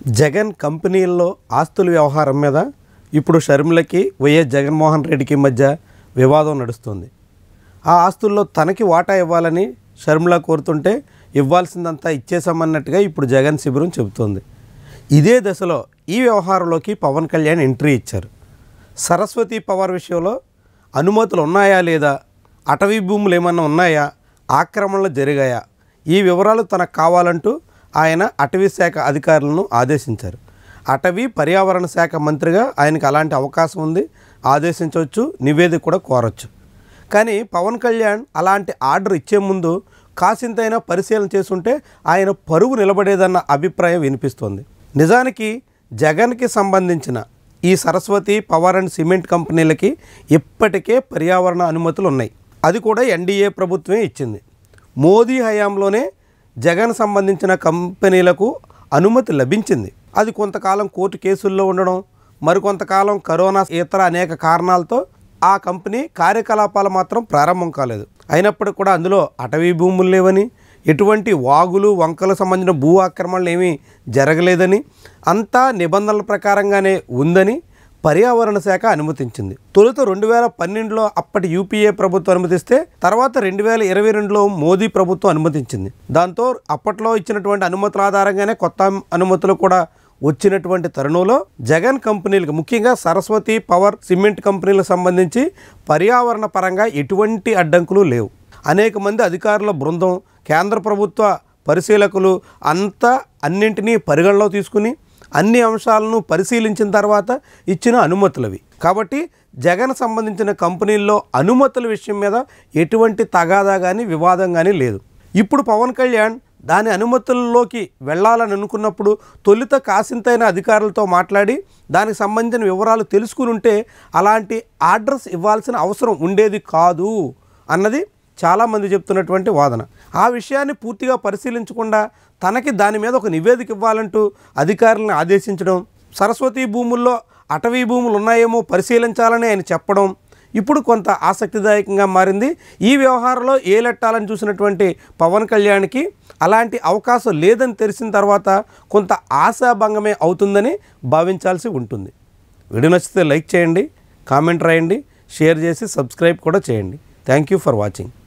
జగన్ కంపెనీల్లో ఆస్తుల వ్యవహారం మీద ఇప్పుడు షర్మిలకి వైఎస్ జగన్మోహన్ రెడ్డికి మధ్య వివాదం నడుస్తుంది ఆ ఆస్తుల్లో తనకి వాటా ఇవ్వాలని షర్మిల కోరుతుంటే ఇవ్వాల్సిందంతా ఇచ్చేసామన్నట్టుగా ఇప్పుడు జగన్ శిబిరం చెబుతోంది ఇదే దశలో ఈ వ్యవహారంలోకి పవన్ కళ్యాణ్ ఎంట్రీ ఇచ్చారు సరస్వతి పవర్ విషయంలో అనుమతులు ఉన్నాయా లేదా అటవీ భూములు ఏమన్నా ఉన్నాయా ఆక్రమణలు జరిగాయా ఈ వివరాలు తనకు కావాలంటూ ఆయన అటవీ శాఖ అధికారులను ఆదేశించారు అటవీ పర్యావరణ శాఖ మంత్రిగా ఆయనకు అలాంటి అవకాశం ఉంది ఆదేశించవచ్చు నివేదిక కూడా కోరచ్చు కానీ పవన్ కళ్యాణ్ అలాంటి ఆర్డర్ ఇచ్చే ముందు కాసింతైనా పరిశీలన చేసుంటే ఆయన పరువు నిలబడేదన్న అభిప్రాయం వినిపిస్తోంది నిజానికి జగన్కి సంబంధించిన ఈ సరస్వతి పవర్ అండ్ సిమెంట్ కంపెనీలకి ఇప్పటికే పర్యావరణ అనుమతులు ఉన్నాయి అది కూడా ఎన్డీఏ ప్రభుత్వమే ఇచ్చింది మోదీ హయాంలోనే జగన్ సంబంధించిన కంపెనీలకు అనుమతి లభించింది అది కొంతకాలం కోర్టు కేసుల్లో ఉండడం మరికొంతకాలం కరోనా ఇతర అనేక కారణాలతో ఆ కంపెనీ కార్యకలాపాలు మాత్రం ప్రారంభం కాలేదు అయినప్పటికీ కూడా అందులో అటవీ భూములు లేవని ఎటువంటి వాగులు వంకలకు సంబంధించిన భూ ఆక్రమణలు ఏమీ జరగలేదని అంతా నిబంధనల ప్రకారంగానే ఉందని పర్యావరణ శాఖ అనుమతించింది తొలుత రెండు వేల పన్నెండులో అప్పటి యూపీఏ ప్రభుత్వం అనుమతిస్తే తర్వాత రెండు వేల ఇరవై రెండులో మోదీ ప్రభుత్వం అనుమతించింది దాంతో అప్పట్లో ఇచ్చినటువంటి అనుమతుల ఆధారంగానే కొత్త అనుమతులు కూడా వచ్చినటువంటి తరుణంలో జగన్ కంపెనీలకు ముఖ్యంగా సరస్వతి పవర్ సిమెంట్ కంపెనీలకు సంబంధించి పర్యావరణ పరంగా ఎటువంటి అడ్డంకులు లేవు అనేక మంది అధికారుల బృందం కేంద్ర ప్రభుత్వ పరిశీలకులు అంతా అన్నింటినీ పరిగణలో తీసుకుని అన్ని అంశాలను పరిశీలించిన తర్వాత ఇచ్చిన అనుమతులవి కాబట్టి జగన్ సంబంధించిన కంపెనీల్లో అనుమతుల విషయం మీద ఎటువంటి తగాదా కానీ వివాదం కానీ లేదు ఇప్పుడు పవన్ కళ్యాణ్ దాని అనుమతుల్లోకి వెళ్ళాలని అనుకున్నప్పుడు తొలుత కాసింతైన అధికారులతో మాట్లాడి దానికి సంబంధించిన వివరాలు తెలుసుకుని ఉంటే అలాంటి ఆర్డర్స్ ఇవ్వాల్సిన అవసరం ఉండేది కాదు అన్నది చాలామంది చెప్తున్నటువంటి వాదన ఆ విషయాన్ని పూర్తిగా పరిశీలించకుండా తనకి దాని మీద ఒక నివేదిక ఇవ్వాలంటూ అధికారులను ఆదేశించడం సరస్వతి భూముల్లో అటవీ భూములు ఉన్నాయేమో పరిశీలించాలని ఆయన చెప్పడం ఇప్పుడు కొంత ఆసక్తిదాయకంగా మారింది ఈ వ్యవహారంలో ఏలెట్టాలని చూసినటువంటి పవన్ కళ్యాణ్కి అలాంటి అవకాశం లేదని తెలిసిన తర్వాత కొంత ఆశాభంగమే అవుతుందని భావించాల్సి ఉంటుంది వీడియో నచ్చితే లైక్ చేయండి కామెంట్ రాయండి షేర్ చేసి సబ్స్క్రైబ్ కూడా చేయండి థ్యాంక్ యూ ఫర్ వాచింగ్